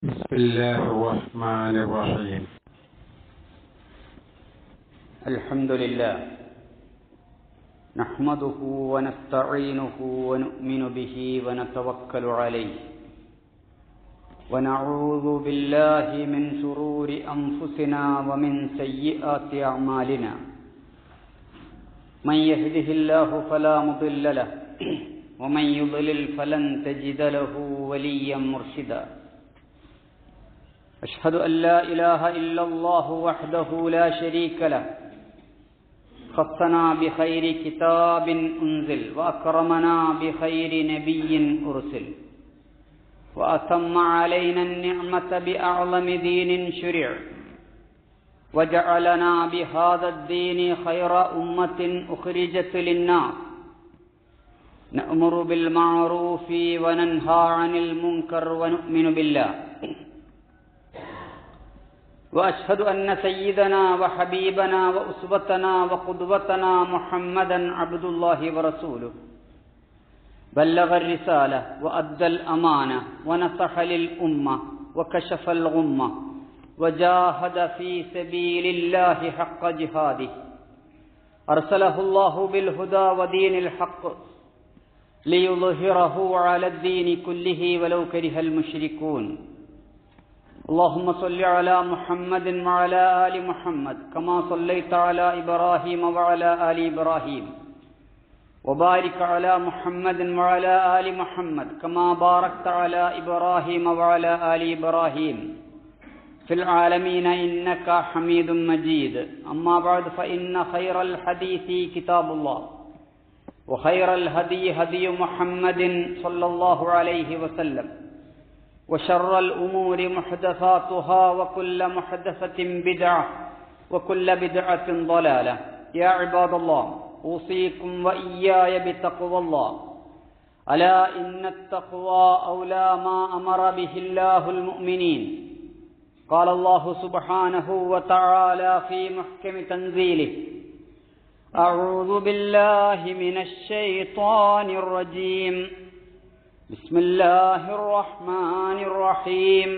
بسم الله الرحمن الرحيم الحمد لله نحمده ونستعينه ونؤمن به ونتوكل عليه ونعوذ بالله من شرور أنفسنا ومن سيئات أعمالنا من يهده الله فلا مضل له ومن يضلل فلن تجد له وليا مرشدا أشهد أن لا إله إلا الله وحده لا شريك له خصنا بخير كتاب أنزل وأكرمنا بخير نبي أرسل وأتم علينا النعمة بأعظم دين شرع وجعلنا بهذا الدين خير أمة أخرجت للناس نأمر بالمعروف وننهى عن المنكر ونؤمن بالله وأشهد أن سيدنا وحبيبنا وأسوتنا وقدوتنا محمدا عبد الله ورسوله بلغ الرسالة وأدى الأمانة ونصح للأمة وكشف الغمة وجاهد في سبيل الله حق جهاده أرسله الله بالهدى ودين الحق ليظهره على الدين كله ولو كره المشركون اللهم صل على محمد وعلى آل محمد كما صليت على إبراهيم وعلى آل إبراهيم وبارك على محمد وعلى آل محمد كما باركت على إبراهيم وعلى آل إبراهيم في العالمين إنك حميد مجيد أما بعد فإن خير الحديث كتاب الله وخير الهدي هدي محمد صلى الله عليه وسلم وشر الأمور محدثاتها وكل محدثة بدعة وكل بدعة ضلالة يا عباد الله أوصيكم وإياي بتقوى الله ألا إن التقوى أولى ما أمر به الله المؤمنين قال الله سبحانه وتعالى في محكم تنزيله أعوذ بالله من الشيطان الرجيم بسم الله الرحمن الرحيم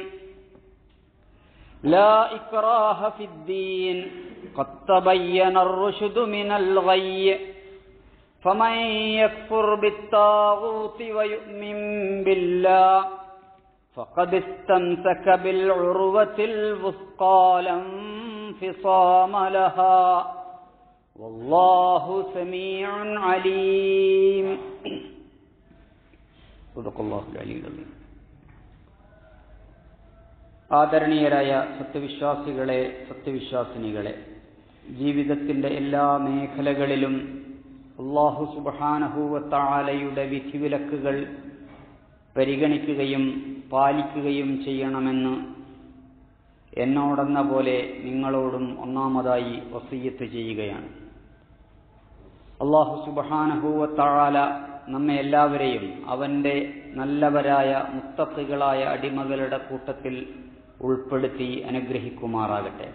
لا إكراه في الدين قد تبين الرشد من الغي فمن يكفر بالطاغوت ويؤمن بالله فقد استمسك بالعروة الوثقى لا انفصام لها والله سميع عليم ആദരണീയരായ സത്യവിശ്വാസികളെ സത്യവിശ്വാസിനികളെ ജീവിതത്തിന്റെ എല്ലാ മേഖലകളിലും അള്ളാഹു സുബാനഹൂവത്താലയുടെ വിധിവിലക്കുകൾ പരിഗണിക്കുകയും പാലിക്കുകയും ചെയ്യണമെന്ന് എന്നോടെന്ന പോലെ നിങ്ങളോടും ഒന്നാമതായി വസീയത്ത് ചെയ്യുകയാണ് അള്ളാഹു സുബാനഹൂവത്താല നമ്മെ എല്ലാവരെയും അവന്റെ നല്ലവരായ മുത്തക്കുകളായ അടിമകളുടെ കൂട്ടത്തിൽ ഉൾപ്പെടുത്തി അനുഗ്രഹിക്കുമാറാകട്ടെ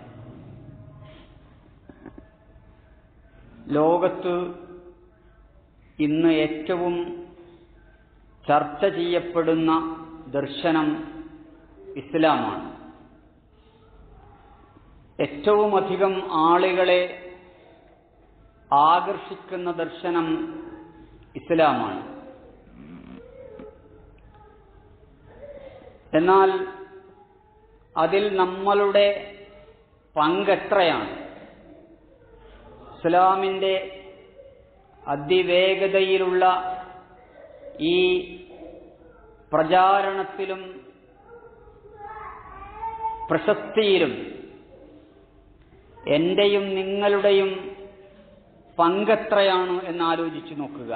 ലോകത്ത് ഇന്ന് ഏറ്റവും ചർച്ച ചെയ്യപ്പെടുന്ന ദർശനം ഇസ്ലാമാണ് ഏറ്റവുമധികം ആളുകളെ ആകർഷിക്കുന്ന ദർശനം ഇസ്ലാമാണ് എന്നാൽ അതിൽ നമ്മളുടെ പങ്കെത്രയാണ് ഇസ്ലാമിൻ്റെ അതിവേഗതയിലുള്ള ഈ പ്രചാരണത്തിലും പ്രശസ്തിയിലും എന്റെയും നിങ്ങളുടെയും പങ്കെത്രയാണ് എന്നാലോചിച്ചു നോക്കുക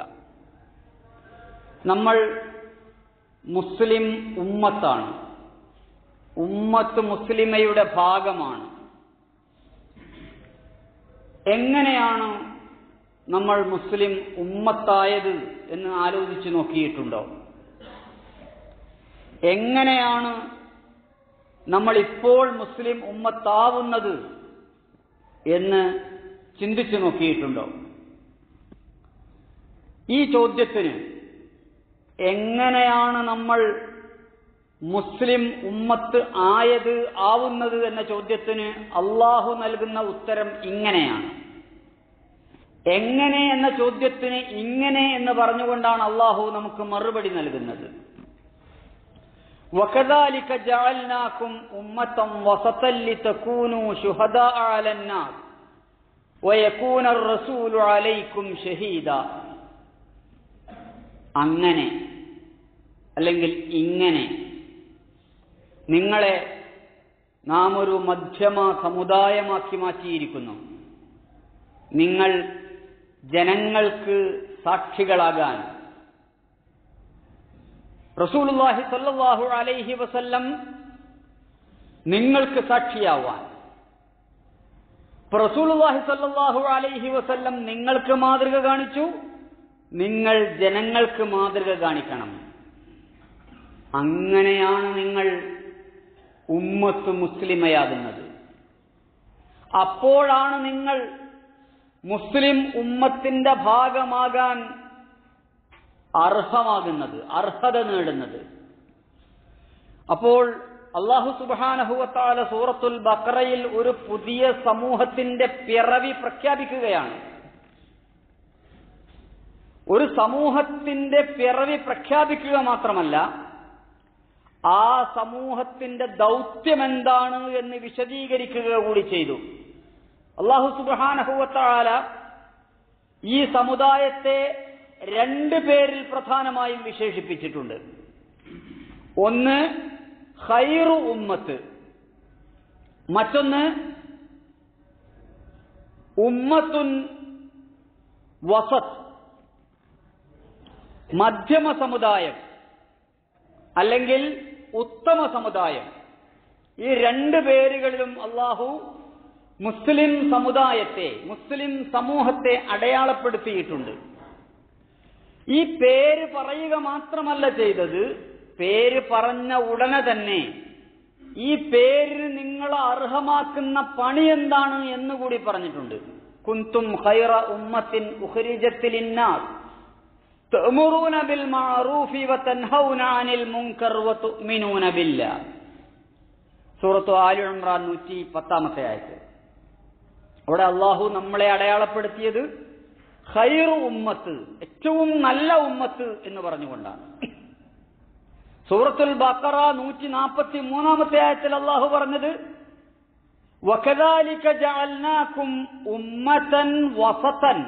നമ്മൾ മുസ്ലിം ഉമ്മത്താണ് ഉമ്മത്ത് മുസ്ലിമയുടെ ഭാഗമാണ് എങ്ങനെയാണ് നമ്മൾ മുസ്ലിം ഉമ്മത്തായത് എന്ന് ആലോചിച്ചു നോക്കിയിട്ടുണ്ടോ എങ്ങനെയാണ് നമ്മൾ ഇപ്പോൾ മുസ്ലിം ഉമ്മത്താവുന്നത് എന്ന് ചിന്തിച്ചു നോക്കിയിട്ടുണ്ടോ ഈ ചോദ്യത്തിന് എങ്ങനെയാണ് നമ്മൾ മുസ്ലിം ഉമ്മത്ത് ആയത് ആവുന്നത് എന്ന ചോദ്യത്തിന് അള്ളാഹു നൽകുന്ന ഉത്തരം ഇങ്ങനെയാണ് എങ്ങനെ എന്ന ചോദ്യത്തിന് ഇങ്ങനെ എന്ന് പറഞ്ഞുകൊണ്ടാണ് അള്ളാഹു നമുക്ക് മറുപടി നൽകുന്നത് وكذلك جعلناكم أمة وسطا لتكونوا شهداء على الناس ويكون الرسول عليكم شهيدا അങ്ങനെ അല്ലെങ്കിൽ ഇങ്ങനെ നിങ്ങളെ നാം ഒരു മധ്യമ സമുദായമാക്കി മാറ്റിയിരിക്കുന്നു നിങ്ങൾ ജനങ്ങൾക്ക് സാക്ഷികളാകാൻ റസൂലുള്ളാഹി സല്ലല്ലാഹു അലൈഹി വസല്ലം നിങ്ങൾക്ക് സാക്ഷിയാവാൻ റസൂലുള്ളാഹി സല്ലല്ലാഹു അലൈഹി വസല്ലം നിങ്ങൾക്ക് മാതൃക കാണിച്ചു നിങ്ങൾ ജനങ്ങൾക്ക് മാതൃക കാണിക്കണം അങ്ങനെയാണ് നിങ്ങൾ ഉമ്മത്ത് മുസ്ലിമയാകുന്നത് അപ്പോഴാണ് നിങ്ങൾ മുസ്ലിം ഉമ്മത്തിന്റെ ഭാഗമാകാൻ അർഹമാകുന്നത് അർഹത നേടുന്നത് അപ്പോൾ അള്ളാഹു സുബാനഹുവത്താല സൂറത്തുൽ ബക്രയിൽ ഒരു പുതിയ സമൂഹത്തിന്റെ പിറവി പ്രഖ്യാപിക്കുകയാണ് ഒരു സമൂഹത്തിന്റെ പിറവി പ്രഖ്യാപിക്കുക മാത്രമല്ല ആ സമൂഹത്തിന്റെ ദൗത്യം എന്താണ് എന്ന് വിശദീകരിക്കുക കൂടി ചെയ്തു അള്ളാഹു സുബാനഹുവത്താല ഈ സമുദായത്തെ രണ്ട് പേരിൽ പ്രധാനമായും വിശേഷിപ്പിച്ചിട്ടുണ്ട് ഒന്ന് ഖൈറു ഉമ്മത്ത് മറ്റൊന്ന് ഉമ്മത്തുൻ വസത്ത് മധ്യമ സമുദായം അല്ലെങ്കിൽ ഉത്തമ സമുദായം ഈ രണ്ട് പേരുകളിലും അള്ളാഹു മുസ്ലിം സമുദായത്തെ മുസ്ലിം സമൂഹത്തെ അടയാളപ്പെടുത്തിയിട്ടുണ്ട് ഈ പേര് പറയുക മാത്രമല്ല ചെയ്തത് പേര് പറഞ്ഞ ഉടനെ തന്നെ ഈ പേരിന് നിങ്ങൾ അർഹമാക്കുന്ന പണി എന്താണ് എന്നുകൂടി പറഞ്ഞിട്ടുണ്ട് കുന്തും ഖൈറ ഉമ്മത്തിൻ ഉഖരിജത്തിലിന്നാസ് تأمرون بالمعروف وتنهون عن المنكر وتؤمنون بالله സൂറത്തു ആലു ഇമ്രാൻ നൂറ്റി പത്താമത്തെ ആയത് അവിടെ അള്ളാഹു നമ്മളെ അടയാളപ്പെടുത്തിയത് ഖൈറു ഉമ്മത്ത് ഏറ്റവും നല്ല ഉമ്മത്ത് എന്ന് പറഞ്ഞുകൊണ്ടാണ് സൂറത്തുൽ ബക്കറ നൂറ്റി നാൽപ്പത്തി മൂന്നാമത്തെ ആയത്തിൽ അള്ളാഹു പറഞ്ഞത് വകദാലിക ജഅൽനാകും ഉമ്മതൻ വസതൻ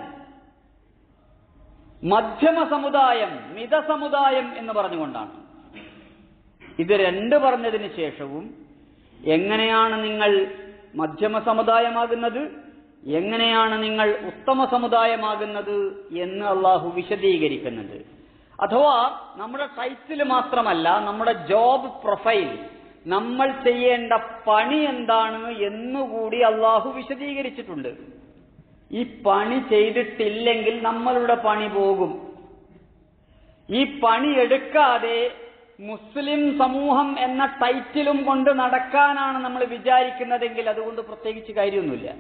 മധ്യമ സമുദായം മിത സമുദായം എന്ന് പറഞ്ഞുകൊണ്ടാണ് ഇത് രണ്ട് പറഞ്ഞതിന് ശേഷവും എങ്ങനെയാണ് നിങ്ങൾ മധ്യമ സമുദായമാകുന്നത് എങ്ങനെയാണ് നിങ്ങൾ ഉത്തമ സമുദായമാകുന്നത് എന്ന് അള്ളാഹു വിശദീകരിക്കുന്നുണ്ട് അഥവാ നമ്മുടെ ടൈറ്റിൽ മാത്രമല്ല നമ്മുടെ ജോബ് പ്രൊഫൈൽ നമ്മൾ ചെയ്യേണ്ട പണി എന്താണ് എന്നുകൂടി അള്ളാഹു വിശദീകരിച്ചിട്ടുണ്ട് ഈ പണി ചെയ്തിട്ടില്ലെങ്കിൽ നമ്മളുടെ പണി പോകും ഈ പണി എടുക്കാതെ മുസ്ലിം സമൂഹം എന്ന ടൈറ്റിലും കൊണ്ട് നടക്കാനാണ് നമ്മൾ വിചാരിക്കുന്നതെങ്കിൽ അതുകൊണ്ട് പ്രത്യേകിച്ച് കാര്യമൊന്നുമില്ല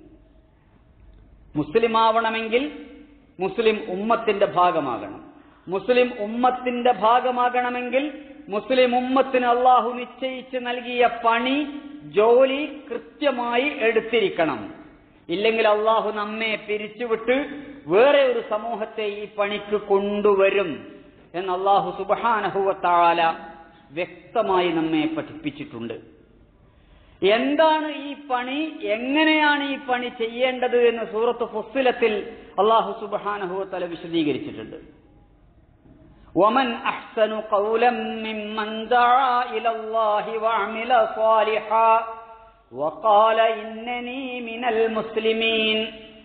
മുസ്ലിം ആവണമെങ്കിൽ മുസ്ലിം ഉമ്മത്തിന്റെ ഭാഗമാകണം മുസ്ലിം ഉമ്മത്തിന്റെ ഭാഗമാകണമെങ്കിൽ മുസ്ലിം ഉമ്മത്തിന് അള്ളാഹു നിശ്ചയിച്ച് നൽകിയ പണി ജോലി കൃത്യമായി എടുത്തിരിക്കണം ഇല്ലെങ്കിൽ അള്ളാഹു നമ്മെ പിരിച്ചുവിട്ട് വേറെ ഒരു സമൂഹത്തെ ഈ പണിക്ക് കൊണ്ടുവരും എന്ന് അള്ളാഹു സുബാനഹുവത്താല വ്യക്തമായി നമ്മെ പഠിപ്പിച്ചിട്ടുണ്ട് എന്താണ് ഈ പണി എങ്ങനെയാണ് ഈ പണി ചെയ്യേണ്ടത് എന്ന് സൂറത്ത് ഫുസ്സിലത്തിൽ അള്ളാഹു സുബാനഹുവത്തല വിശദീകരിച്ചിട്ടുണ്ട് ومن أحسن قولا ممن دعا إلى الله وعمل صالحا وقال إنني من المسلمين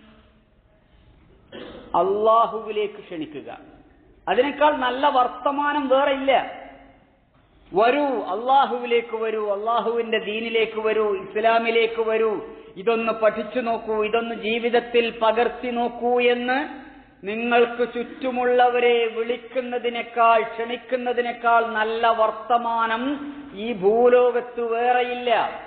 അള്ളാഹുവിലേക്ക് ക്ഷണിക്കുക അതിനേക്കാൾ നല്ല വർത്തമാനം വേറെ ഇല്ല വരൂ അള്ളാഹുവിലേക്ക് വരൂ അള്ളാഹുവിന്റെ ദീനിലേക്ക് വരൂ ഇസ്ലാമിലേക്ക് വരൂ ഇതൊന്ന് പഠിച്ചു നോക്കൂ ഇതൊന്ന് ജീവിതത്തിൽ പകർത്തി നോക്കൂ എന്ന് നിങ്ങൾക്ക് ചുറ്റുമുള്ളവരെ വിളിക്കുന്നതിനേക്കാൾ ക്ഷണിക്കുന്നതിനേക്കാൾ നല്ല വർത്തമാനം ഈ ഭൂലോകത്ത് വേറെയില്ല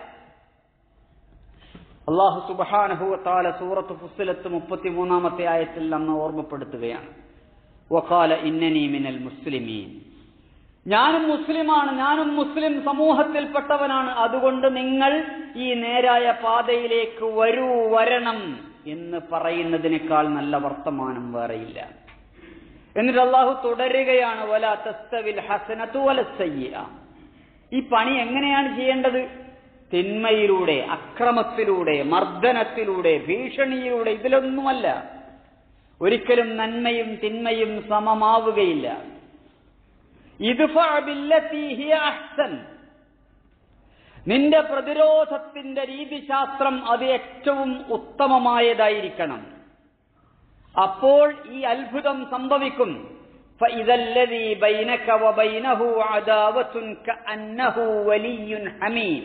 അള്ളാഹു സുബാനഹുവത്താല സൂറത്ത് ഫുസ്സിലത്ത് മുപ്പത്തിമൂന്നാമത്തെ ആയത്തിൽ നമ്മെ ഓർമ്മപ്പെടുത്തുകയാണ് വക്കാല ഇന്നനി മിനൽ മുസ്ലിമീൻ ഞാനും മുസ്ലിമാണ് ഞാനും മുസ്ലിം സമൂഹത്തിൽപ്പെട്ടവനാണ് അതുകൊണ്ട് നിങ്ങൾ ഈ നേരായ പാതയിലേക്ക് വരൂ വരണം എന്ന് പറയുന്നതിനേക്കാൾ നല്ല വർത്തമാനം വേറെയില്ല എന്നിട്ട് അള്ളാഹു തുടരുകയാണ് വല തസ്തവിൽ ഹസനത്തു വല സയ്യ ഈ പണി എങ്ങനെയാണ് ചെയ്യേണ്ടത് തിന്മയിലൂടെ അക്രമത്തിലൂടെ മർദ്ദനത്തിലൂടെ ഭീഷണിയിലൂടെ ഇതിലൊന്നുമല്ല ഒരിക്കലും നന്മയും തിന്മയും സമമാവുകയില്ല ഇദ്ഫഅ ബില്ലത്തി ഹിയ അഹ്സൻ നിന്റെ പ്രതിരോധത്തിന്റെ രീതിശാസ്ത്രം അത് ഏറ്റവും ഉത്തമമായതായിരിക്കണം അപ്പോൾ ഈ അത്ഭുതം സംഭവിക്കും فإذا الذي بينك وبينه عداوة كأنه ولي حميم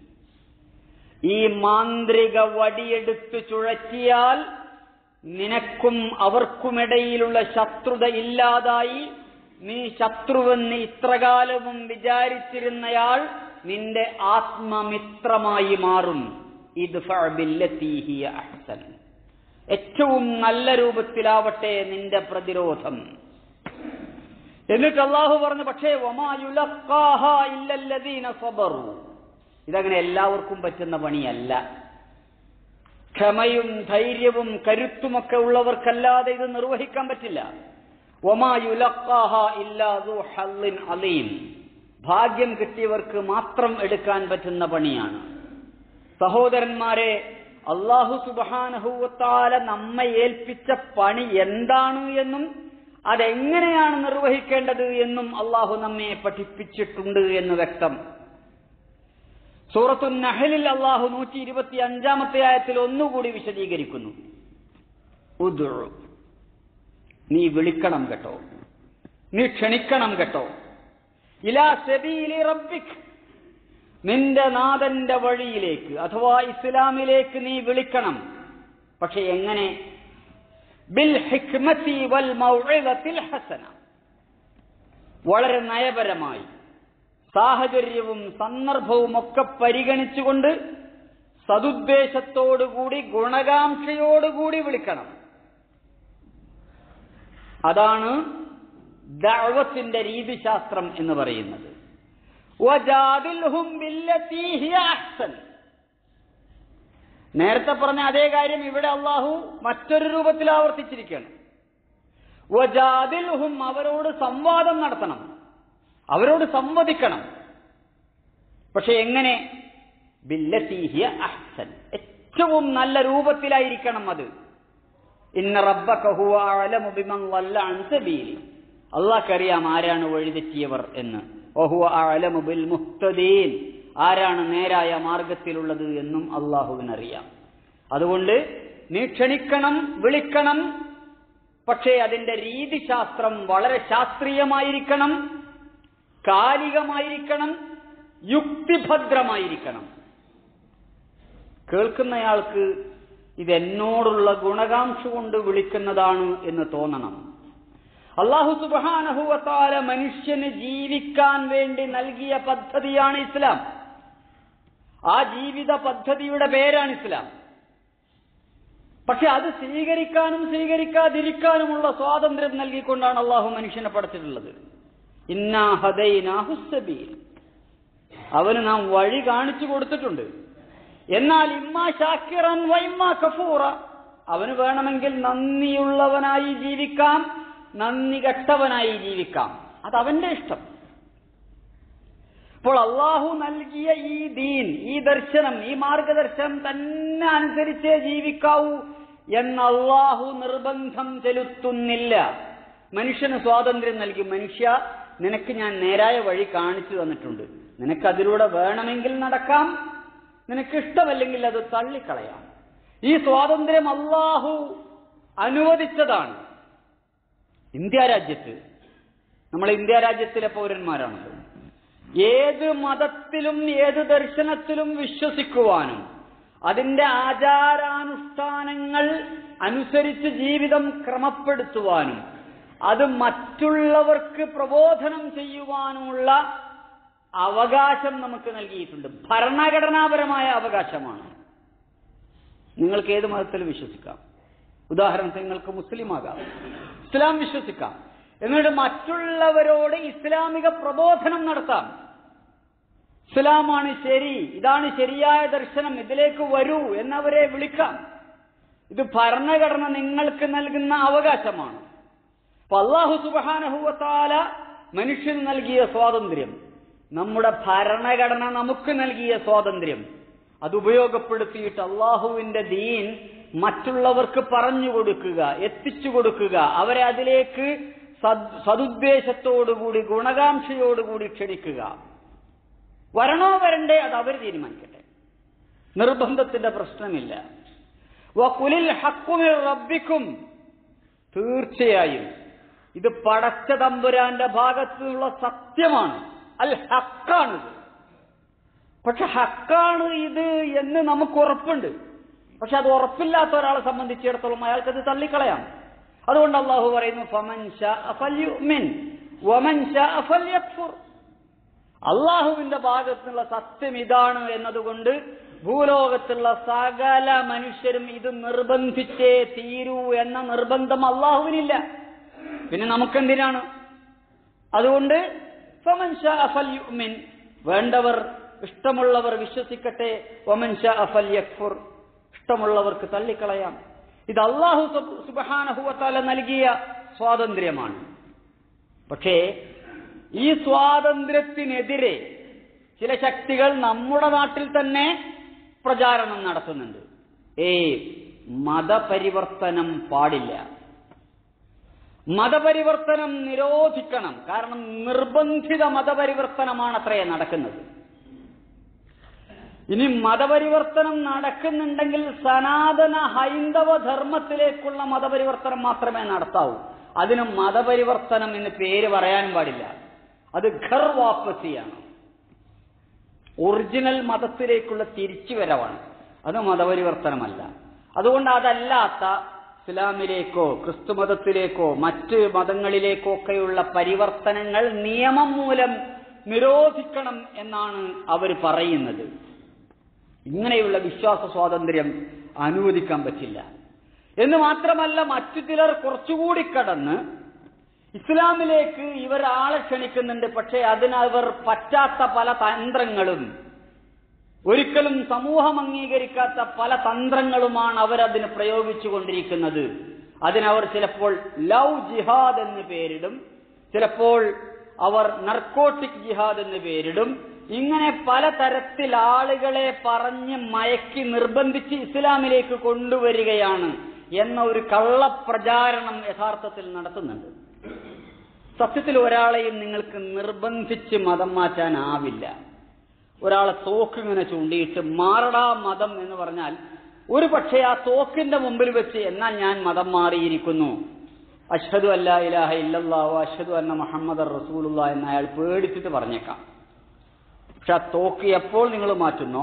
ഈ മാന്ത്രിക വടിയെടുത്ത് ചുഴറ്റിയാൽ നിനക്കും അവർക്കുമിടയിലുള്ള ശത്രുത ഇല്ലാതായി നീ ശത്രുവെന്ന് ഇത്രകാലവും വിചാരിച്ചിരുന്നയാൾ നിന്റെ ആത്മമിത്രമായി മാറും ഇത് അഹ്സൻ ഏറ്റവും നല്ല രൂപത്തിലാവട്ടെ നിന്റെ പ്രതിരോധം എന്നിട്ട് അള്ളാഹു പറഞ്ഞു പക്ഷേ ഒമായുലക്കാഹ ഇല്ലല്ലദീന സബറു ഇതങ്ങനെ എല്ലാവർക്കും പറ്റുന്ന പണിയല്ല ക്ഷമയും ധൈര്യവും കരുത്തുമൊക്കെ ഉള്ളവർക്കല്ലാതെ ഇത് നിർവഹിക്കാൻ പറ്റില്ല ഒമായുലക്കാഹ ഇല്ലാതു ഹല്ലിൻ അലീം ഭാഗ്യം കിട്ടിയവർക്ക് മാത്രം എടുക്കാൻ പറ്റുന്ന പണിയാണ് സഹോദരന്മാരെ അള്ളാഹു സുബാനഹുവത്താല നമ്മെ ഏൽപ്പിച്ച പണി എന്താണ് എന്നും അതെങ്ങനെയാണ് നിർവഹിക്കേണ്ടത് എന്നും അള്ളാഹു നമ്മെ പഠിപ്പിച്ചിട്ടുണ്ട് എന്ന് വ്യക്തം സൂറത്തു നഹലിൽ അള്ളാഹു നൂറ്റി ഇരുപത്തി അഞ്ചാമത്തെ ആയത്തിൽ ഒന്നുകൂടി വിശദീകരിക്കുന്നു ഉദു നീ വിളിക്കണം കേട്ടോ നീ ക്ഷണിക്കണം കേട്ടോ ഇലാ സെബീലി റബ്ബിക് നിന്റെ നാഥന്റെ വഴിയിലേക്ക് അഥവാ ഇസ്ലാമിലേക്ക് നീ വിളിക്കണം പക്ഷെ എങ്ങനെ ബിൽ ഹിക്മത്തി വൽ മൗഇദത്തിൽ ഹസന വളരെ നയപരമായി സാഹചര്യവും സന്ദർഭവും ഒക്കെ പരിഗണിച്ചുകൊണ്ട് സതുദ്ദേശത്തോടുകൂടി ഗുണകാംക്ഷയോടുകൂടി വിളിക്കണം അതാണ് ദഅവത്തിന്റെ രീതിശാസ്ത്രം എന്ന് പറയുന്നത് വജാദിൽഹും ബില്ലതീ ഹിയ അഹ്സൻ നേരത്തെ പറഞ്ഞ അതേ കാര്യം ഇവിടെ അള്ളാഹു മറ്റൊരു രൂപത്തിൽ ആവർത്തിച്ചിരിക്കുകയാണ് വജാദിൽഹും അവരോട് സംവാദം നടത്തണം അവരോട് സംവദിക്കണം പക്ഷെ എങ്ങനെ ബില്ലതീഹിയ അഹ്സൻ ഏറ്റവും നല്ല രൂപത്തിലായിരിക്കണം അത് ഇന്ന റബ്ബക ഹുവ അഅലമു ബിമൻ ളല്ല അൻ സബീലി അള്ളാഹ്ക്കറിയാം ആരാണ് വഴിതെറ്റിയവർ എന്ന് വഹുവ അഅലമു ബിൽ മുഹ്തദീൻ ആരാണ് നേരായ മാർഗത്തിലുള്ളത് എന്നും അള്ളാഹുവിനറിയാം അതുകൊണ്ട് നീ ക്ഷണിക്കണം വിളിക്കണം പക്ഷേ അതിന്റെ രീതിശാസ്ത്രം വളരെ ശാസ്ത്രീയമായിരിക്കണം കാലികമായിരിക്കണം യുക്തിഭദ്രമായിരിക്കണം കേൾക്കുന്നയാൾക്ക് ഇതെന്നോടുള്ള ഗുണകാംക്ഷ കൊണ്ട് വിളിക്കുന്നതാണ് എന്ന് തോന്നണം അള്ളാഹു സുബാനഹുവത്താല മനുഷ്യന് ജീവിക്കാൻ വേണ്ടി നൽകിയ പദ്ധതിയാണ് ഇസ്ലാം ആ ജീവിത പദ്ധതിയുടെ പേരാണ് ഇസ്ലാം പക്ഷെ അത് സ്വീകരിക്കാനും സ്വീകരിക്കാതിരിക്കാനുമുള്ള സ്വാതന്ത്ര്യം നൽകിക്കൊണ്ടാണ് അള്ളാഹു മനുഷ്യനെ പഠിച്ചിട്ടുള്ളത് ഇന്നാ ഹദൈനാഹുസബീൽ അവന് നാം വഴി കാണിച്ചു കൊടുത്തിട്ടുണ്ട് എന്നാൽ ഇമ്മ ഷാക്കിറൻ വൈമ്മ കഫൂറ അവന് വേണമെങ്കിൽ നന്ദിയുള്ളവനായി ജീവിക്കാം നന്ദി കെട്ടവനായി ജീവിക്കാം അത് അവന്റെ ഇഷ്ടം അപ്പോൾ അള്ളാഹു നൽകിയ ഈ ദീൻ ഈ ദർശനം ഈ മാർഗദർശനം തന്നെ അനുസരിച്ചേ ജീവിക്കാവൂ എന്ന് അള്ളാഹു നിർബന്ധം ചെലുത്തുന്നില്ല മനുഷ്യന് സ്വാതന്ത്ര്യം നൽകി മനുഷ്യ നിനക്ക് ഞാൻ നേരായ വഴി കാണിച്ചു തന്നിട്ടുണ്ട് നിനക്ക് അതിലൂടെ വേണമെങ്കിൽ നടക്കാം നിനക്ക് ഇഷ്ടമല്ലെങ്കിൽ അത് തള്ളിക്കളയാം ഈ സ്വാതന്ത്ര്യം അള്ളാഹു അനുവദിച്ചതാണ് ഇന്ത്യ രാജ്യത്ത് നമ്മൾ ഇന്ത്യ രാജ്യത്തിലെ പൗരന്മാരാണല്ലോ ഏത് മതത്തിലും ഏത് ദർശനത്തിലും വിശ്വസിക്കുവാനും അതിന്റെ ആചാരാനുഷ്ഠാനങ്ങൾ അനുസരിച്ച് ജീവിതം ക്രമപ്പെടുത്തുവാനും അത് മറ്റുള്ളവർക്ക് പ്രബോധനം ചെയ്യുവാനുമുള്ള അവകാശം നമുക്ക് നൽകിയിട്ടുണ്ട് ഭരണഘടനാപരമായ അവകാശമാണ് നിങ്ങൾക്ക് ഏത് മതത്തിൽ വിശ്വസിക്കാം ഉദാഹരണത്തിന് നിങ്ങൾക്ക് മുസ്ലിം ആകാം ഇസ്ലാം വിശ്വസിക്കാം എന്നിട്ട് മറ്റുള്ളവരോട് ഇസ്ലാമിക പ്രബോധനം നടത്താം ഇസ്ലാമാണ് ശരി ഇതാണ് ശരിയായ ദർശനം ഇതിലേക്ക് വരൂ എന്നവരെ വിളിക്കാം ഇത് ഭരണഘടന നിങ്ങൾക്ക് നൽകുന്ന അവകാശമാണ് അപ്പൊ അള്ളാഹു സുബാനഹുവത്താല മനുഷ്യന് നൽകിയ സ്വാതന്ത്ര്യം നമ്മുടെ ഭരണഘടന നമുക്ക് നൽകിയ സ്വാതന്ത്ര്യം അത് ഉപയോഗപ്പെടുത്തിയിട്ട് അള്ളാഹുവിന്റെ ദീൻ മറ്റുള്ളവർക്ക് പറഞ്ഞു കൊടുക്കുക എത്തിച്ചു കൊടുക്കുക അവരെ അതിലേക്ക് സദ് സതുദ്ദേശത്തോടുകൂടി ഗുണകാംക്ഷയോടുകൂടി ക്ഷണിക്കുക വരണോ വരണ്ടേ അത് അവർ തീരുമാനിക്കട്ടെ നിർബന്ധത്തിന്റെ പ്രശ്നമില്ല വകുലിൽ ഹക്കുമിൽ റബ്ബിക്കും തീർച്ചയായും ഇത് പടച്ച തമ്പുരാന്റെ ഭാഗത്തു നിന്നുള്ള സത്യമാണ് അൽ ഹക്കാണിത് പക്ഷെ ഹക്കാണ് ഇത് എന്ന് നമുക്ക് ഉറപ്പുണ്ട് പക്ഷെ അത് ഉറപ്പില്ലാത്ത ഒരാളെ സംബന്ധിച്ചിടത്തോളം അയാൾക്കത് തള്ളിക്കളയാം അതുകൊണ്ട് അള്ളാഹു പറയുന്നു ഫമൻ ശാഅ ഫല്യുഅ്മിൻ വമൻ ശാഅ ഫല്യക്ഫുർ അള്ളാഹുവിന്റെ ഭാഗത്തുനിന്നുള്ള സത്യം ഇതാണ് എന്നതുകൊണ്ട് ഭൂലോകത്തുള്ള സകല മനുഷ്യരും ഇത് നിർബന്ധിച്ചേ തീരൂ എന്ന നിർബന്ധം അള്ളാഹുവിനില്ല പിന്നെ നമുക്കെന്തിനാണ് അതുകൊണ്ട് ഫമൻ ശാഅ ഫല്യുഅ്മിൻ വേണ്ടവർ ഇഷ്ടമുള്ളവർ വിശ്വസിക്കട്ടെ ഒമൻ ശാഅ ഫല്യക്ഫുർ ഇഷ്ടമുള്ളവർക്ക് തള്ളിക്കളയാം ഇത് അള്ളാഹു സുബഹാനഹുവത്താല നൽകിയ സ്വാതന്ത്ര്യമാണ് പക്ഷേ ഈ സ്വാതന്ത്ര്യത്തിനെതിരെ ചില ശക്തികൾ നമ്മുടെ നാട്ടിൽ തന്നെ പ്രചാരണം നടത്തുന്നുണ്ട് ഏ മതപരിവർത്തനം പാടില്ല മതപരിവർത്തനം നിരോധിക്കണം കാരണം നിർബന്ധിത മതപരിവർത്തനമാണ് അത്രേ നടക്കുന്നത് ഇനി മതപരിവർത്തനം നടക്കുന്നുണ്ടെങ്കിൽ സനാതന ഹൈന്ദവ ധർമ്മത്തിലേക്കുള്ള മതപരിവർത്തനം മാത്രമേ നടത്താവൂ അതിന് മതപരിവർത്തനം എന്ന് പേര് പറയാനും പാടില്ല അത് ഘർ വാപ്പസിയാണ് ഒറിജിനൽ മതത്തിലേക്കുള്ള തിരിച്ചുവരവാണ് അത് മതപരിവർത്തനമല്ല അതുകൊണ്ട് അതല്ലാത്ത ഇസ്ലാമിലേക്കോ ക്രിസ്തു മതത്തിലേക്കോ മറ്റ് മതങ്ങളിലേക്കോ ഒക്കെയുള്ള പരിവർത്തനങ്ങൾ നിയമം മൂലം നിരോധിക്കണം എന്നാണ് അവർ പറയുന്നത് ഇങ്ങനെയുള്ള വിശ്വാസ സ്വാതന്ത്ര്യം അനുവദിക്കാൻ പറ്റില്ല എന്ന് മാത്രമല്ല മറ്റു ചിലർ കുറച്ചുകൂടി കടന്ന് ഇസ്ലാമിലേക്ക് ഇവർ ആളെ ക്ഷണിക്കുന്നുണ്ട് പക്ഷേ അതിനവർ പറ്റാത്ത പല തന്ത്രങ്ങളും ഒരിക്കലും സമൂഹം അംഗീകരിക്കാത്ത പല തന്ത്രങ്ങളുമാണ് അവരതിന് പ്രയോഗിച്ചുകൊണ്ടിരിക്കുന്നത് അതിനവർ ചിലപ്പോൾ ലവ് ജിഹാദ് എന്ന് പേരിടും ചിലപ്പോൾ അവർ നർക്കോട്ടിക് ജിഹാദ് എന്ന് പേരിടും ഇങ്ങനെ പലതരത്തിൽ ആളുകളെ പറഞ്ഞ് മയക്കി നിർബന്ധിച്ച് ഇസ്ലാമിലേക്ക് കൊണ്ടുവരികയാണ് എന്ന ഒരു കള്ളപ്രചാരണം യഥാർത്ഥത്തിൽ നടത്തുന്നുണ്ട് സത്യത്തിൽ ഒരാളെയും നിങ്ങൾക്ക് നിർബന്ധിച്ച് മതം മാറ്റാനാവില്ല ഒരാളെ തോക്ക് ഇങ്ങനെ ചൂണ്ടിയിട്ട് മാറടാ മതം എന്ന് പറഞ്ഞാൽ ഒരു പക്ഷേ ആ തോക്കിന്റെ മുമ്പിൽ വെച്ച് എന്നാൽ ഞാൻ മതം മാറിയിരിക്കുന്നു അഷ്ഹദു അല്ലാ ഇലാഹ ഇല്ലല്ലാഹു അഷ്ഹദു അന്ന മുഹമ്മദ് റസൂലുള്ള എന്ന് അയാൾ പേടിച്ചിട്ട് പറഞ്ഞേക്കാം പക്ഷെ ആ തോക്ക് എപ്പോൾ നിങ്ങൾ മാറ്റുന്നോ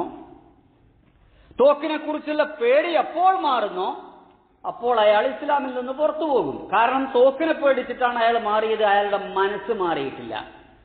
തോക്കിനെ കുറിച്ചുള്ള പേടി എപ്പോൾ മാറുന്നോ അപ്പോൾ അയാൾ ഇസ്ലാമിൽ നിന്ന് പുറത്തു പോകും കാരണം തോക്കിനെ പേടിച്ചിട്ടാണ് അയാൾ മാറിയത് അയാളുടെ മനസ്സ് മാറിയിട്ടില്ല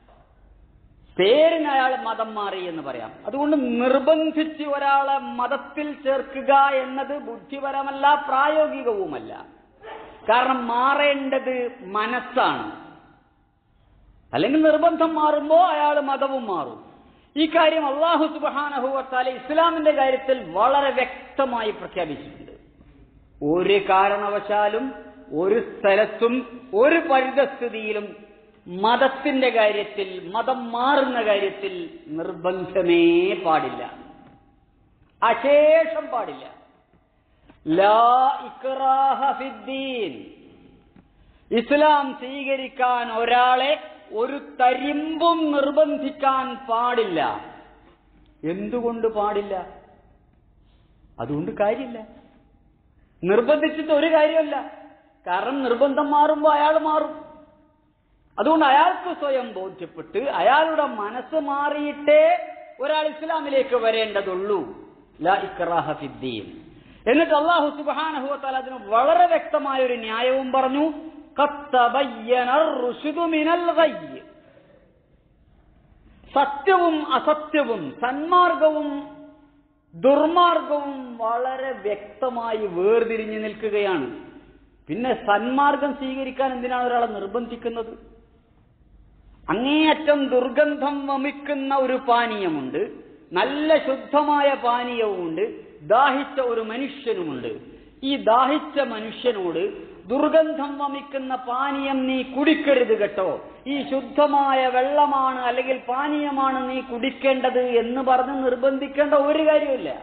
പേരിന് അയാൾ മതം മാറി എന്ന് പറയാം അതുകൊണ്ട് നിർബന്ധിച്ച് ഒരാളെ മതത്തിൽ ചേർക്കുക എന്നത് ബുദ്ധിപരമല്ല പ്രായോഗികവുമല്ല കാരണം മാറേണ്ടത് മനസ്സാണ് അല്ലെങ്കിൽ നിർബന്ധം മാറുമ്പോൾ അയാൾ മതവും മാറും ഈ കാര്യം അള്ളാഹു സുബാനഹുവത്താല ഇസ്ലാമിന്റെ കാര്യത്തിൽ വളരെ വ്യക്തമായി പ്രഖ്യാപിച്ചിട്ടുണ്ട് ഒരു കാരണവശാലും ഒരു സ്ഥലത്തും ഒരു പരിതസ്ഥിതിയിലും മതത്തിന്റെ കാര്യത്തിൽ മതം മാറുന്ന കാര്യത്തിൽ നിർബന്ധമേ പാടില്ല അശേഷം പാടില്ല ലാ ഇക്റാഹ ഫിദ്ദീൻ ഇസ്ലാം സ്വീകരിക്കാൻ ഒരാളെ ഒരു തരിമ്പും നിർബന്ധിക്കാൻ പാടില്ല എന്തുകൊണ്ട് പാടില്ല അതുകൊണ്ട് കാര്യമില്ല നിർബന്ധിച്ചിട്ട് ഒരു കാര്യമല്ല കാരണം നിർബന്ധം മാറുമ്പോൾ അയാൾ മാറും അതുകൊണ്ട് അയാൾക്ക് സ്വയം ബോധ്യപ്പെട്ട് അയാളുടെ മനസ്സ് മാറിയിട്ടേ ഒരാൾ ഇസ്ലാമിലേക്ക് വരേണ്ടതുള്ളൂ ലാ ഇക്റാഹ ഫിദ്ദീൻ എന്നിട്ട് അള്ളാഹു സുബാനഹുവത്താൽ അതിന് വളരെ വ്യക്തമായ ഒരു ന്യായവും പറഞ്ഞു സത്യവും അസത്യവും സന്മാർഗവും ദുർമാർഗവും വളരെ വ്യക്തമായി വേർതിരിഞ്ഞു നിൽക്കുകയാണ് പിന്നെ സന്മാർഗം സ്വീകരിക്കാൻ എന്തിനാണ് ഒരാളെ നിർബന്ധിക്കുന്നത് അങ്ങേയറ്റം ദുർഗന്ധം വമിക്കുന്ന ഒരു പാനീയമുണ്ട് നല്ല ശുദ്ധമായ പാനീയവുമുണ്ട് ദാഹിച്ച ഒരു മനുഷ്യനുമുണ്ട് ഈ ദാഹിച്ച മനുഷ്യനോട് ദുർഗന്ധം വമിക്കുന്ന പാനീയം നീ കുടിക്കരുത് കേട്ടോ ഈ ശുദ്ധമായ വെള്ളമാണ് അല്ലെങ്കിൽ പാനീയമാണ് നീ കുടിക്കേണ്ടത് എന്ന് പറഞ്ഞ് നിർബന്ധിക്കേണ്ട ഒരു കാര്യമില്ല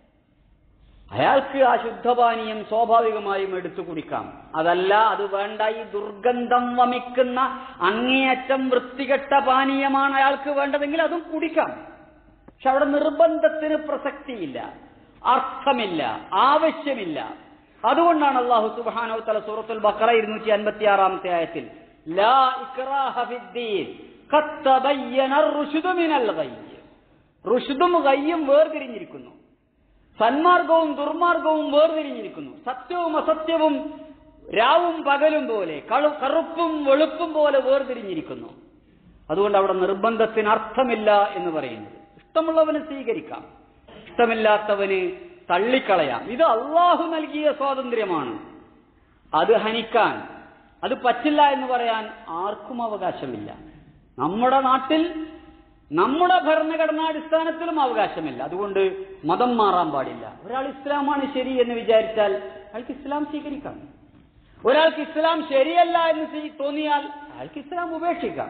അയാൾക്ക് ആ ശുദ്ധപാനീയം സ്വാഭാവികമായും എടുത്തു കുടിക്കാം അതല്ല അത് വേണ്ട ഈ ദുർഗന്ധം വമിക്കുന്ന അങ്ങേയറ്റം വൃത്തികെട്ട പാനീയമാണ് അയാൾക്ക് വേണ്ടതെങ്കിൽ അതും കുടിക്കാം പക്ഷെ അവിടെ നിർബന്ധത്തിന് പ്രസക്തിയില്ല അർത്ഥമില്ല ആവശ്യമില്ല അതുകൊണ്ടാണ് അള്ളാഹു സുബാനോ തല സൂറത്തുൽ ബക്കറ ഇരുന്നൂറ്റി അൻപത്തി ആറാമത്തെ ആയത്തിൽ ലാ ഇക്റാഹ ഫിദ്ദീൻ ഖദ് തബയ്യന റുശ്ദു മിനൽ ഗയ്യ് റുഷ്ദും ഗയ്യും വേർതിരിഞ്ഞിരിക്കുന്നു സന്മാർഗവും ദുർമാർഗവും വേർതിരിഞ്ഞിരിക്കുന്നു സത്യവും അസത്യവും രാവും പകലും പോലെ കളു കറുപ്പും വെളുപ്പും പോലെ വേർതിരിഞ്ഞിരിക്കുന്നു അതുകൊണ്ട് അവിടെ നിർബന്ധത്തിന് അർത്ഥമില്ല എന്ന് പറയുന്നത് ഇഷ്ടമുള്ളവന് സ്വീകരിക്കാം ഇഷ്ടമില്ലാത്തവന് തള്ളിക്കളയാം ഇത് അള്ളാഹു നൽകിയ സ്വാതന്ത്ര്യമാണ് അത് ഹനിക്കാൻ അത് പറ്റില്ല എന്ന് പറയാൻ ആർക്കും അവകാശമില്ല നമ്മുടെ നാട്ടിൽ നമ്മുടെ ഭരണഘടനാടിസ്ഥാനത്തിലും അവകാശമില്ല അതുകൊണ്ട് മതം മാറാൻ പാടില്ല ഒരാൾ ഇസ്ലാമാണ് ശരി എന്ന് വിചാരിച്ചാൽ അയാൾക്ക് ഇസ്ലാം സ്വീകരിക്കാം ഒരാൾക്ക് ഇസ്ലാം ശരിയല്ല എന്ന് സ്വീ- തോന്നിയാൽ അയാൾക്ക് ഇസ്ലാം ഉപേക്ഷിക്കാം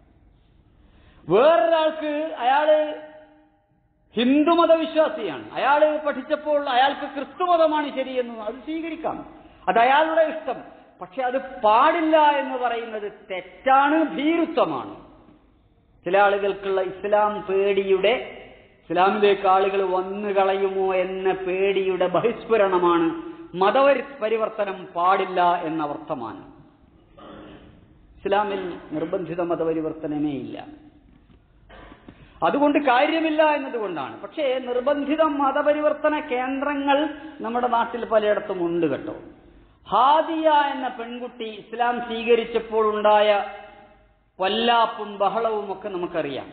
വേറൊരാൾക്ക് അയാള് ഹിന്ദുമത വിശ്വാസിയാണ് അയാൾ പഠിച്ചപ്പോൾ അയാൾക്ക് ക്രിസ്തുമതമാണ് ശരിയെന്ന് അത് സ്വീകരിക്കാം അത് അയാളുടെ ഇഷ്ടം പക്ഷെ അത് പാടില്ല എന്ന് പറയുന്നത് തെറ്റാണ് ഭീരുത്വമാണ് ചില ആളുകൾക്കുള്ള ഇസ്ലാം പേടിയുടെ ഇസ്ലാമിലേക്ക് ആളുകൾ വന്നു കളയുമോ എന്ന പേടിയുടെ ബഹിസ്ഫുരണമാണ് മതപരി പരിവർത്തനം പാടില്ല എന്ന വർത്തമാനം ഇസ്ലാമിൽ നിർബന്ധിത മതപരിവർത്തനമേ ഇല്ല അതുകൊണ്ട് കാര്യമില്ല എന്നതുകൊണ്ടാണ് പക്ഷേ നിർബന്ധിത മതപരിവർത്തന കേന്ദ്രങ്ങൾ നമ്മുടെ നാട്ടിൽ പലയിടത്തും ഉണ്ട് കേട്ടോ ഹാദിയ എന്ന പെൺകുട്ടി ഇസ്ലാം സ്വീകരിച്ചപ്പോൾ ഉണ്ടായ വല്ലാപ്പും ബഹളവും ഒക്കെ നമുക്കറിയാം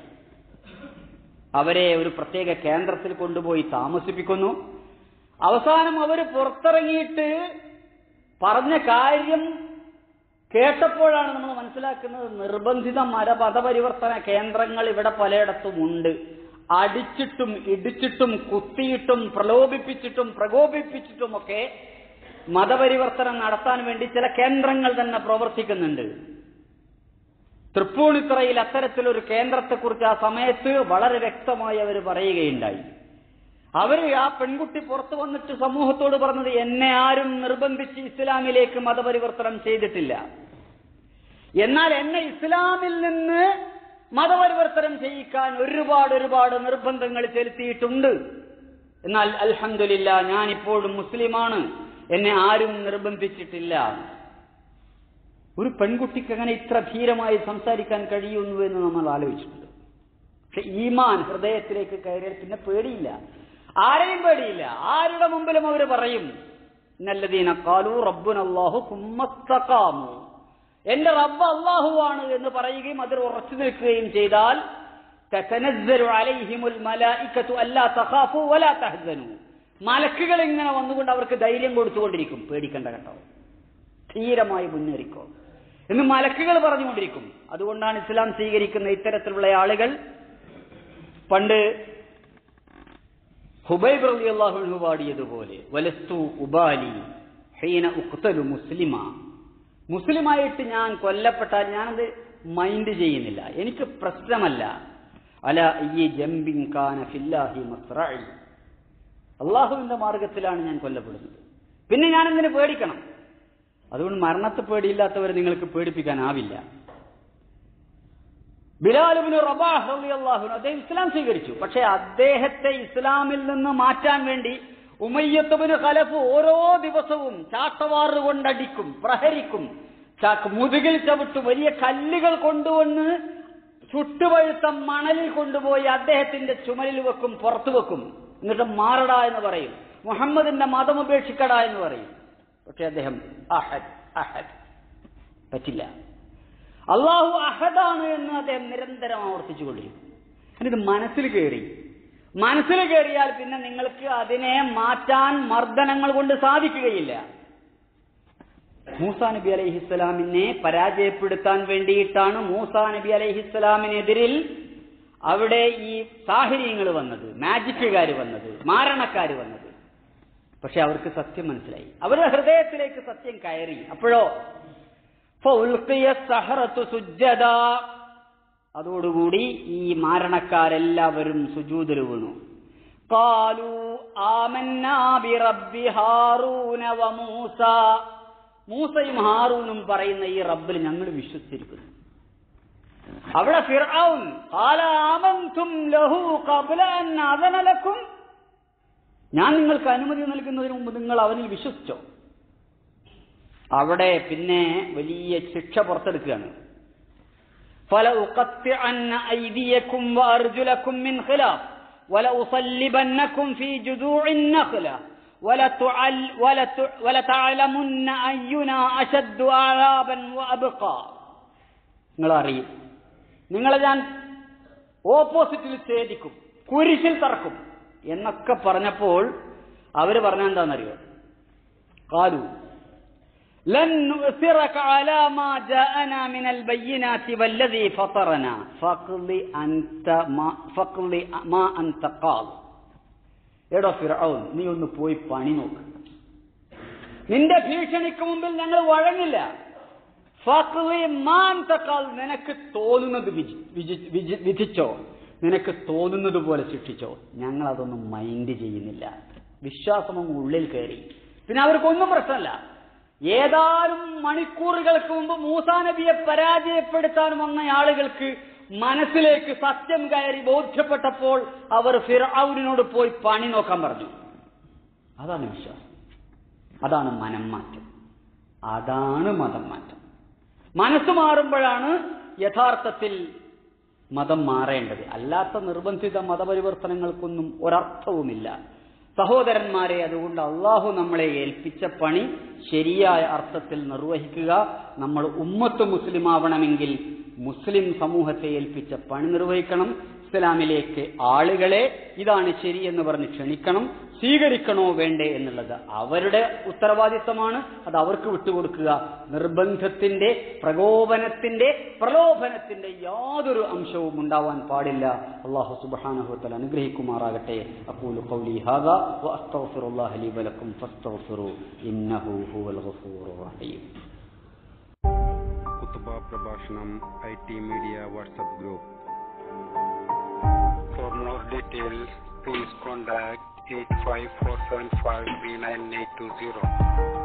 അവരെ ഒരു പ്രത്യേക കേന്ദ്രത്തിൽ കൊണ്ടുപോയി താമസിപ്പിക്കുന്നു അവസാനം അവർ പുറത്തിറങ്ങിയിട്ട് പറഞ്ഞ കാര്യം കേട്ടപ്പോഴാണ് നമ്മൾ മനസ്സിലാക്കുന്നത് നിർബന്ധിത മര മതപരിവർത്തന കേന്ദ്രങ്ങൾ ഇവിടെ പലയിടത്തും ഉണ്ട് അടിച്ചിട്ടും ഇടിച്ചിട്ടും കുത്തിയിട്ടും പ്രലോഭിപ്പിച്ചിട്ടും പ്രകോപിപ്പിച്ചിട്ടുമൊക്കെ മതപരിവർത്തനം നടത്താൻ വേണ്ടി ചില കേന്ദ്രങ്ങൾ തന്നെ പ്രവർത്തിക്കുന്നുണ്ട് തൃപ്പൂണിത്തുറയിൽ അത്തരത്തിലൊരു കേന്ദ്രത്തെക്കുറിച്ച് ആ സമയത്ത് വളരെ വ്യക്തമായി അവർ പറയുകയുണ്ടായി അവർ ആ പെൺകുട്ടി പുറത്തു വന്നിട്ട് സമൂഹത്തോട് പറഞ്ഞത് എന്നെ ആരും നിർബന്ധിച്ച് ഇസ്ലാമിലേക്ക് മതപരിവർത്തനം ചെയ്തിട്ടില്ല എന്നാൽ എന്നെ ഇസ്ലാമിൽ നിന്ന് മതപരിവർത്തനം ചെയ്യിക്കാൻ ഒരുപാട് ഒരുപാട് നിർബന്ധങ്ങൾ ചെലുത്തിയിട്ടുണ്ട് എന്നാൽ അൽഹംദുലില്ല ഞാൻ ഇപ്പോഴും മുസ്ലിമാണ് എന്നെ ആരും നിർബന്ധിച്ചിട്ടില്ല ഒരു പെൺകുട്ടിക്ക് അങ്ങനെ ഇത്ര ധീരമായി സംസാരിക്കാൻ കഴിയുന്നു എന്ന് നമ്മൾ ആലോചിച്ചിട്ടുണ്ട് പക്ഷെ ഈമാൻ ഹൃദയത്തിലേക്ക് കയറിയാൽ പിന്നെ പേടിയില്ല ആരെയും പേടിയില്ല ആരുടെ മുമ്പിലും അവർ പറയും നല്ലതീന കാലു റബ്ബുൻ അള്ളാഹു കുമ്മത്തക്കാമു എന്റെ റബ്ബ് അള്ളാഹുവാണ് എന്ന് പറയുകയും അതിൽ ഉറച്ചു നിൽക്കുകയും ചെയ്താൽ തതനസ്സലു അലൈഹിമുൽ മലായിക്കത്തു അല്ലാ തഖാഫു വലാ തഹ്സനു മലക്കുകൾ ഇങ്ങനെ വന്നുകൊണ്ട് അവർക്ക് ധൈര്യം കൊടുത്തുകൊണ്ടിരിക്കും പേടിക്കണ്ട കേട്ടോ ധീരമായി മുന്നേറിക്കോ എന്ന് മലക്കുകൾ പറഞ്ഞുകൊണ്ടിരിക്കും അതുകൊണ്ടാണ് ഇസ്ലാം സ്വീകരിക്കുന്ന ഇത്തരത്തിലുള്ള ആളുകൾ പണ്ട് ഹുബൈബ് റളിയല്ലാഹു അൻഹു പാടിയതുപോലെ വലസ്തു ഉബാലി ഹീന ഉഖ്തലു മുസ്ലിമ മുസ്ലിമായിട്ട് ഞാൻ കൊല്ലപ്പെട്ടാൽ ഞാനത് മൈൻഡ് ചെയ്യുന്നില്ല എനിക്ക് പ്രശ്നമല്ല അല ഈ ജംബിൻ കാന ഫില്ലാഹി മസ്റഇ അള്ളാഹുവിന്റെ മാർഗത്തിലാണ് ഞാൻ കൊല്ലപ്പെടുന്നത് പിന്നെ ഞാൻ എന്തിനു പേടിക്കണം അതുകൊണ്ട് മരണത്തെ പേടിയില്ലാത്തവരെ നിങ്ങൾക്ക് പേടിപ്പിക്കാനാവില്ല ബിലാലുബിന് റബാഹ് റളിയല്ലാഹു അൻഹു അദ്ദേഹം ഇസ്ലാം സ്വീകരിച്ചു പക്ഷേ അദ്ദേഹത്തെ ഇസ്ലാമിൽ നിന്ന് മാറ്റാൻ വേണ്ടി ഉമയ്യത്തുബിന് ഖലഫ് ഓരോ ദിവസവും ചാട്ടവാറ് കൊണ്ടടിക്കും പ്രഹരിക്കും ചാക്ക് മുതുകിൽ ചവിട്ട് വലിയ കല്ലുകൾ കൊണ്ടുവന്ന് ചുട്ടുപഴുത്ത മണലിൽ കൊണ്ടുപോയി അദ്ദേഹത്തിന്റെ ചുമലിൽ വെക്കും പുറത്തു വെക്കും എന്നിട്ട് മാറട എന്ന് പറയും മുഹമ്മദിന്റെ മതം ഉപേക്ഷിക്കട എന്ന് പറയും പക്ഷെ അദ്ദേഹം അഹദ് അഹദ് പറ്റില്ല അള്ളാഹു അഹദാണ് എന്ന് അദ്ദേഹം നിരന്തരം ആവർത്തിച്ചുകൊണ്ടിരിക്കും എന്നിട്ട് മനസ്സിൽ കയറി മനസ്സിൽ കയറിയാൽ പിന്നെ നിങ്ങൾക്ക് അതിനെ മാറ്റാൻ മർദ്ദനങ്ങൾ കൊണ്ട് സാധിക്കുകയില്ല മൂസാ നബി അലൈഹിസ്സലാമിനെ പരാജയപ്പെടുത്താൻ വേണ്ടിയിട്ടാണ് മൂസാ നബി അലൈഹിസ്സലാമിനെതിരിൽ അവിടെ ഈ സാഹചര്യങ്ങൾ വന്നത് മാജിക്കുകാർ വന്നത് മാരണക്കാർ വന്നത് പക്ഷെ അവർക്ക് സത്യം മനസ്സിലായി അവരുടെ ഹൃദയത്തിലേക്ക് സത്യം കയറി അപ്പോഴോ ഫൗൽഖിയ സഹറത്തു സുജ്ജദാ. അതോടുകൂടി ഈ മാരണക്കാരെല്ലാവരും സുജൂതിൽ വീണു കാലു ആമന്നാ ബിറബ്ബി ഹാറൂന വമൂസ മൂസയും ഹാറൂനും പറയുന്ന ഈ റബ്ബിൽ ഞങ്ങൾ വിശ്വസിച്ചിരിക്കുന്നു അവിടെ ഫിർഔൻ ഖാല ആമൻതും ലഹു ഖബ്ല അൻ അദന ലക്കും ഞാൻ നിങ്ങൾക്ക് അനുമതി നൽകുന്നതിന് മുമ്പ് നിങ്ങൾ അവനിൽ വിശ്വസിച്ചോ അവിടെ പിന്നെ വലിയ ശിക്ഷ പുറത്തെടുക്കുകയാണ് فلأقطعن أيديكم وأرجلكم من خلاف ولأصلبنكم في جذوع النخلة ولتعل ولت ولتعلمن أينا أشد عذابا وأبقى നിങ്ങൾ അറിയും നിങ്ങളെ ഞാൻ ഓപ്പോസിറ്റിൽ ഛേദിക്കും കുരിശിൽ തറക്കും എന്നൊക്കെ പറഞ്ഞപ്പോൾ അവര് പറഞ്ഞ എന്താണെന്നറിയോ കാലു لن نؤثرك على ما جاءنا من البينات والذي فطرنا فاقض أنت ما فاقض ما أنت قاض എടോ ഫിറൌൻ നീ ഒന്ന് പോയി പണി നോക്ക് നിന്റെ ഭീഷണിക്ക് മുമ്പിൽ ഞങ്ങൾ വഴങ്ങില്ല ഫാഖ്ലി മാ അൻത ഖാദ്. നിനക്ക് തോന്നുന്നത് വിജി- വിജി- വിജി- വിധിച്ചോ നിനക്ക് തോന്നുന്നത് പോലെ ശിക്ഷിച്ചോ ഞങ്ങൾ അതൊന്നും മൈൻഡ് ചെയ്യുന്നില്ല വിശ്വാസം അങ്ങ് ഉള്ളിൽ കയറി പിന്നെ അവർക്കൊന്നും പ്രശ്നമല്ല ഏതാനും മണിക്കൂറുകൾക്ക് മുമ്പ് മൂസാ നബിയെ പരാജയപ്പെടുത്താൻ വന്ന ആളുകൾക്ക് മനസ്സിലേക്ക് സത്യം കയറി ബോധ്യപ്പെട്ടപ്പോൾ അവർ ഫിറൌനിനോട് പോയി പണി നോക്കാൻ പറഞ്ഞു അതാണ് വിശ്വാസം അതാണ് മനം മാറ്റം അതാണ് മതം മാറ്റം മനസ്സ് മാറുമ്പോഴാണ് യഥാർത്ഥത്തിൽ മതം മാറേണ്ടത് അല്ലാത്ത നിർബന്ധിത മതപരിവർത്തനങ്ങൾക്കൊന്നും ഒരർത്ഥവുമില്ല സഹോദരന്മാരെ അതുകൊണ്ട് അള്ളാഹു നമ്മളെ ഏൽപ്പിച്ച പണി ശരിയായ അർത്ഥത്തിൽ നിർവഹിക്കുക നമ്മൾ ഉമ്മത്ത് മുസ്ലിം ആവണമെങ്കിൽ മുസ്ലിം സമൂഹത്തെ ഏൽപ്പിച്ച പണി നിർവഹിക്കണം ഇസ്ലാമിലേക്ക് ആളുകളെ ഇതാണ് ശരി എന്ന് പറഞ്ഞ് ക്ഷണിക്കണം സ്വീകരിക്കണോ വേണ്ടേ എന്നുള്ളത് അവരുടെ ഉത്തരവാദിത്തമാണ് അത് അവർക്ക് വിട്ടുകൊടുക്കുക നിർബന്ധത്തിന്റെ പ്രകോപനത്തിന്റെ പ്രലോഭനത്തിന്റെ യാതൊരു അംശവും ഉണ്ടാവാൻ പാടില്ല അള്ളാഹു സുബ്ഹാനഹു തആല അനുഗ്രഹിക്കുമാറാകട്ടെ അഖൂലു ഖൗലി ഹാദാ വഅസ്തഗ്ഫിറുല്ലാഹ ലി വലക്കും ഫസ്തഗ്ഫിറു ഇന്നഹു ഹുവൽ ഗഫൂറുർ റഹീം കുത്തുബ പ്രഭാഷണം I T media WhatsApp group for more details please contact eight five four seven five three nine eight two zero